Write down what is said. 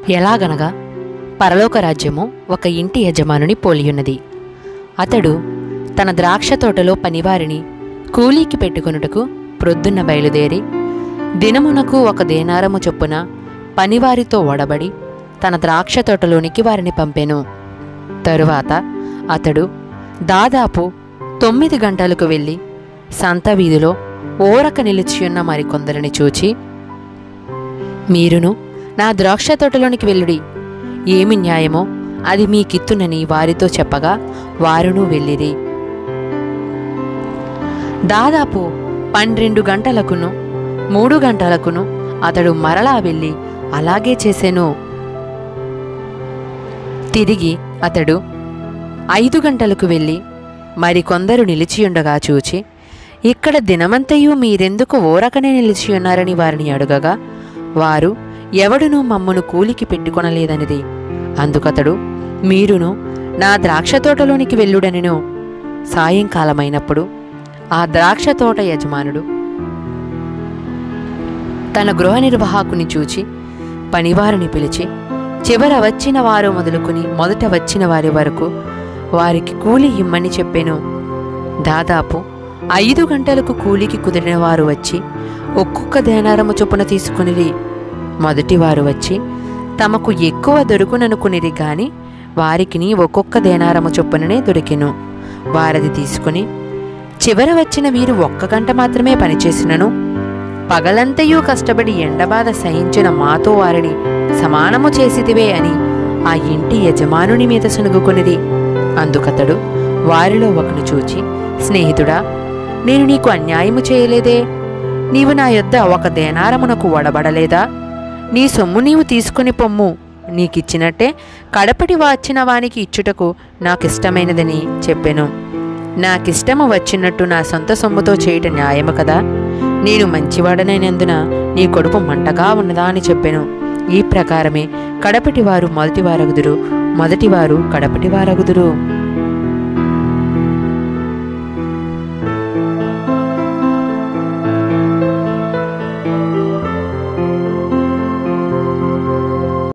ఎలాగనగా పరలోక రాజ్యము ఒక ఇంటి యజమానుని పోలియున్నది అతడు తన ద్రాక్ష తోటలో పనివారిని కూలీకి పెట్టుకొనుటకు ప్రొద్దున్న బయలుదేరి దినమునకు ఒక దేనారము చొప్పున పనివారితో ఒడబడి తన ద్రాక్ష తోటలోనికి వారిని పంపెను తరువాత అతడు దాదాపు తొమ్మిది గంటలకు వెళ్ళి సంత వీధిలో ఓరక నిలిచియున్న మరికొందరిని చూచి మీరును నా ద్రాక్ష తోటలోనికి వెళ్ళుడి ఏమి న్యాయమో అది మీకిత్తునని వారితో చెప్పగా వారును వెళ్ళిరి దాదాపు పన్నెండు గంటలకును మూడు గంటలకును అతడు మరలా వెళ్ళి అలాగే చేసెను తిరిగి అతడు ఐదు గంటలకు వెళ్ళి మరికొందరు నిలిచియుండగా చూచి ఇక్కడ దినమంతయు మీరెందుకు ఓరకనే నిలిచియున్నారని వారిని అడుగగా వారు ఎవడునూ మమ్మను కూలికి పెట్టుకొనలేదనిది అందుకతడు మీరును నా ద్రాక్ష తోటలోనికి వెళ్ళుడనెను సాయంకాలమైనప్పుడు ఆ ద్రాక్ష తోట యజమానుడు తన గృహ నిర్వాహకుని చూచి పనివారిని పిలిచి చివర వచ్చిన వారు మొదలుకుని మొదట వచ్చిన వారి వరకు వారికి కూలి ఇమ్మని చెప్పెను దాదాపు ఐదు గంటలకు కూలికి కుదిరిన వారు వచ్చి ఒక్కొక్క దేనారము చొప్పున తీసుకునిరి మొదటి వారు వచ్చి తమకు ఎక్కువ దొరుకుననుకునిరి గాని వారికిని ఒక్కొక్క దేనారము చొప్పుననే దొరికెను వారది తీసుకుని చివర వచ్చిన వీరు ఒక్క గంట మాత్రమే పనిచేసినను పగలంతయూ కష్టపడి ఎండబాధ సహించిన మాతో వారిని సమానము చేసితివే అని ఆ ఇంటి యజమానుని మీద సనుగుకొనిది అందుకతడు వారిలో ఒకను చూచి స్నేహితుడా నేను నీకు అన్యాయము చేయలేదే నీవు నా యొద్ద ఒక దేనారమునకు వడబడలేదా నీ సొమ్ము నీవు తీసుకుని పొమ్ము నీకిచ్చినట్టే కడపటి వచ్చిన వానికి ఇచ్చుటకు నాకిష్టమైనదని చెప్పెను నాకిష్టము వచ్చినట్టు నా సొంత సొమ్ముతో చేయట న్యాయము కదా నేను మంచివాడనైనందున నీ కొడుకు మంటగా ఉన్నదా అని చెప్పెను ఈ ప్రకారమే కడపటివారు మొదటివారగుదురు మొదటివారు కడపటివారగుదురు